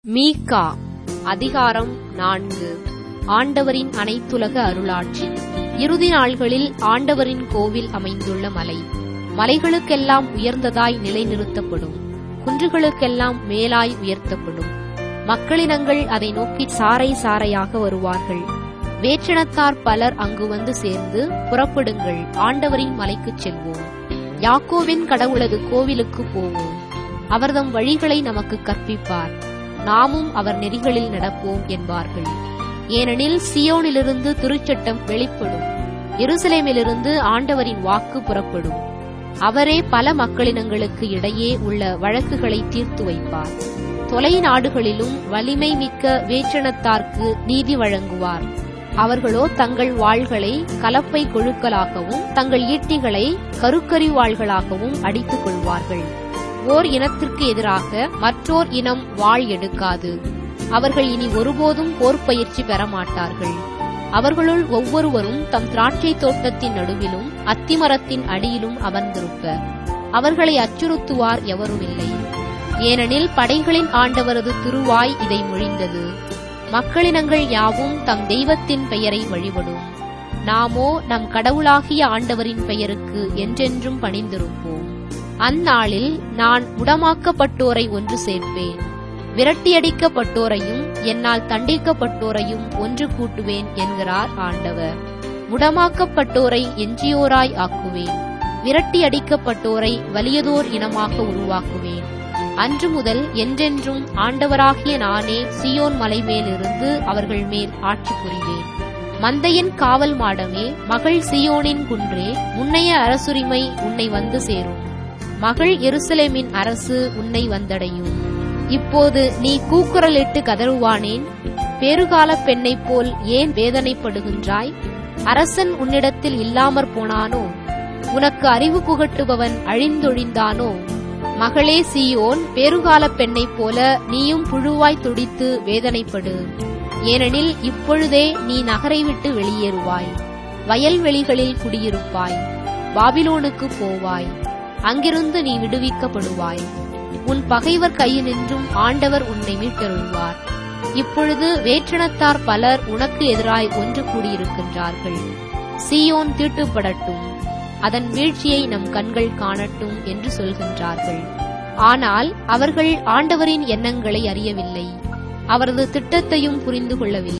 மீகா அதிகாரம் நான்கு ஆண்டவரின் அனைத்துலக அருளாட்சி இறுதி நாள்களில் ஆண்டவரின் கோவில் அமைந்துள்ள மலை மலைகளுக்கெல்லாம் உயர்ந்ததாய் நிலைநிறுத்தப்படும் குன்றுகளுக்கெல்லாம் மேலாய் உயர்த்தப்படும் மக்களினங்கள் அதை நோக்கி சாறை சாறையாக வருவார்கள் வேற்றினத்தார் பலர் அங்கு வந்து சேர்ந்து புறப்படுங்கள் ஆண்டவரின் மலைக்குச் செல்வோம் யாக்கோவின் கடவுளது கோவிலுக்கு போவோம் அவர்தம் வழிகளை நமக்கு கற்பிப்பார் நாமும் அவர் நெறிகளில் நடப்போம் என்பார்கள் ஏனெனில் சியோனிலிருந்து திருச்சட்டம் வெளிப்படும் எருசலேமிலிருந்து ஆண்டவரின் வாக்கு புறப்படும் அவரே பல மக்களினங்களுக்கு இடையே உள்ள வழக்குகளை தீர்த்து வைப்பார் தொலை நாடுகளிலும் வலிமை மிக்க வேற்றினத்தார்க்கு நீதி வழங்குவார் அவர்களோ தங்கள் வாள்களை கலப்பை கொழுக்கலாகவும் தங்கள் ஈட்டிகளை கருக்கறி வாள்களாகவும் அடித்துக் கொள்வார்கள் ஓர் இனத்திற்கு எதிராக மற்றோர் இனம் வாள் எடுக்காது அவர்கள் இனி ஒருபோதும் போர் பயிற்சி பெற மாட்டார்கள் அவர்களுள் ஒவ்வொருவரும் தம் திராட்சை தோட்டத்தின் நடுவிலும் அத்திமரத்தின் அடியிலும் அமர்ந்திருப்பர் அவர்களை அச்சுறுத்துவார் எவரும் இல்லை ஏனெனில் படைகளின் ஆண்டவரது திருவாய் இதை மொழிந்தது மக்களினங்கள் யாவும் தம் தெய்வத்தின் பெயரை வழிபடும் நாமோ நம் கடவுளாகிய ஆண்டவரின் பெயருக்கு என்றென்றும் பணிந்திருப்போம் அந்நாளில் நான் முடமாக்கப்பட்டோரை ஒன்று சேர்ப்பேன் விரட்டியடிக்கப்பட்டோரையும் என்னால் தண்டிக்கப்பட்டோரையும் ஒன்று கூட்டுவேன் என்கிறார் ஆண்டவர் முடமாக்கப்பட்டோரை எஞ்சியோராய் ஆக்குவேன் விரட்டியடிக்கப்பட்டோரை வலியதோர் இனமாக உருவாக்குவேன் அன்று முதல் என்றென்றும் ஆண்டவராகிய நானே சியோன் மலை மேலிருந்து அவர்கள் மேல் ஆட்சி புரிவேன் மந்தையின் காவல் மாடமே மகள் சியோனின் குன்றே முன்னைய அரசுரிமை உன்னை வந்து சேரும் மகள் எருசலேமின் அரசு உன்னை வந்தடையும் இப்போது நீ கூக்குரலிட்டு கதறுவானேன் பேறுகால பெண்ணைப் போல் ஏன் வேதனைப்படுகின்றாய் அரசன் உன்னிடத்தில் இல்லாமற் போனானோ உனக்கு அறிவு புகட்டுபவன் அழிந்தொழிந்தானோ மகளே சியோன் பேறுகால பெண்ணைப் போல நீயும் புழுவாய் துடித்து வேதனைப்படு ஏனெனில் இப்பொழுதே நீ நகரை விட்டு வெளியேறுவாய் வயல்வெளிகளில் குடியிருப்பாய் பாபிலோனுக்கு போவாய் அங்கிருந்து நீ விடுவிக்கப்படுவாய் உன் பகைவர் கையினின்றும் ஆண்டவர் உன்னை மீட்டருள்வார் இப்பொழுது வேற்றினத்தார் பலர் உனக்கு எதிராய் ஒன்று கூடியிருக்கின்றார்கள் சியோன் தீட்டுப்படட்டும் அதன் வீழ்ச்சியை நம் கண்கள் காணட்டும் என்று சொல்கின்றார்கள் ஆனால் அவர்கள் ஆண்டவரின் எண்ணங்களை அறியவில்லை அவரது திட்டத்தையும் புரிந்து கொள்ளவில்லை